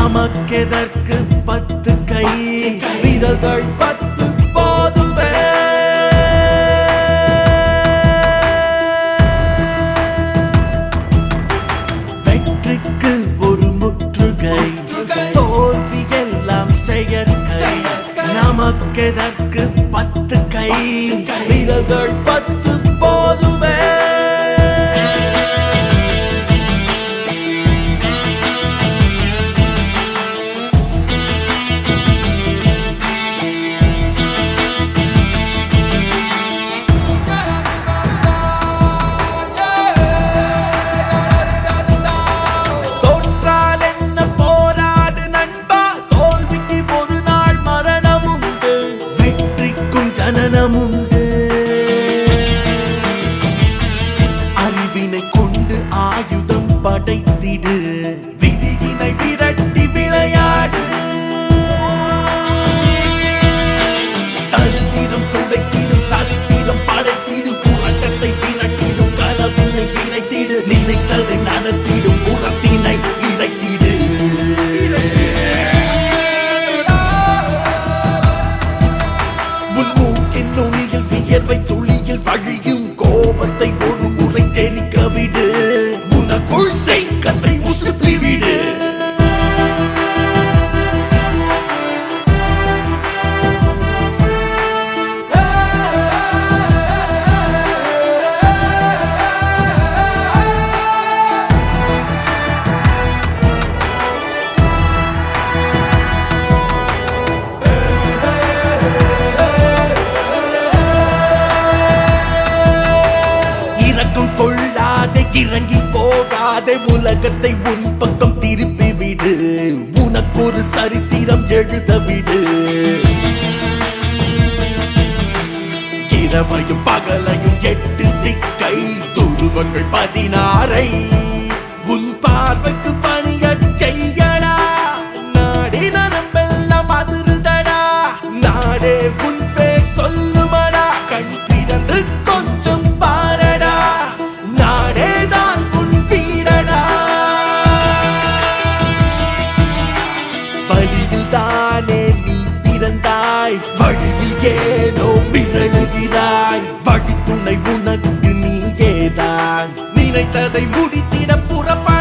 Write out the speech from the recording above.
நமக்கெதற்கு பத்து கை விரல்கள் பத்து போதுமே வெற்றிக்கு ஒரு முற்றுகை தோல்வி எல்லாம் செயற்கை நமக்கெதற்கு பத்து கை விரல்கள் பத்து போதுமே தோற்றால் என்ன போராடு நண்பா தோல்விக்கு ஒரு நாள் மரணம் உண்டு வெற்றிக்கும் ஜனனம் உண்டு அறிவினை கொண்டு ஆயுதம் படைத்திடு விதியினை விரட்டி விளையாடு தருத்திரம் துடைத்திடும் சரித்திரம் படைத்திடும் புரட்டத்தை விரட்டிடும் கனவினை விரைத்திடு நினைத்ததை நடத்திடும் புறத்தினை இறைத்திடு உன் மூக்கின் நுனியில் வியர்வை துளியில் வழியும் கோபத்தை ஒரு முறை தெரிக்க விடு உனக்குள் செங்கத்தை உசுப்பி விடு இரக்கம் கொள்ளாதே இறங்கி போகாதே உலகத்தை உன் பக்கம் திருப்பி விடு உனக்கு ஒரு சரித்திரம் எழுத விடு இரவையும் பகலையும் எட்டு திக்கை துருவங்கள் பதினாறை உன் பார்வைக்கு பணியச் செய்யடா நாடி நரம்பெல்லாம் அதிருதடா நாடே உன் பேர் சொல்லுமடா கண் திறந்து கொஞ்சம் பாரடா நாடே தான் உன் வீரடா வழியில் தானே நீ பிறந்தாய் வழியில் ஏனோ மிரளுகிறாய் வழித்துணை உனக்கு நீயேதான் நினைத்ததை முடித்திட புறப்பட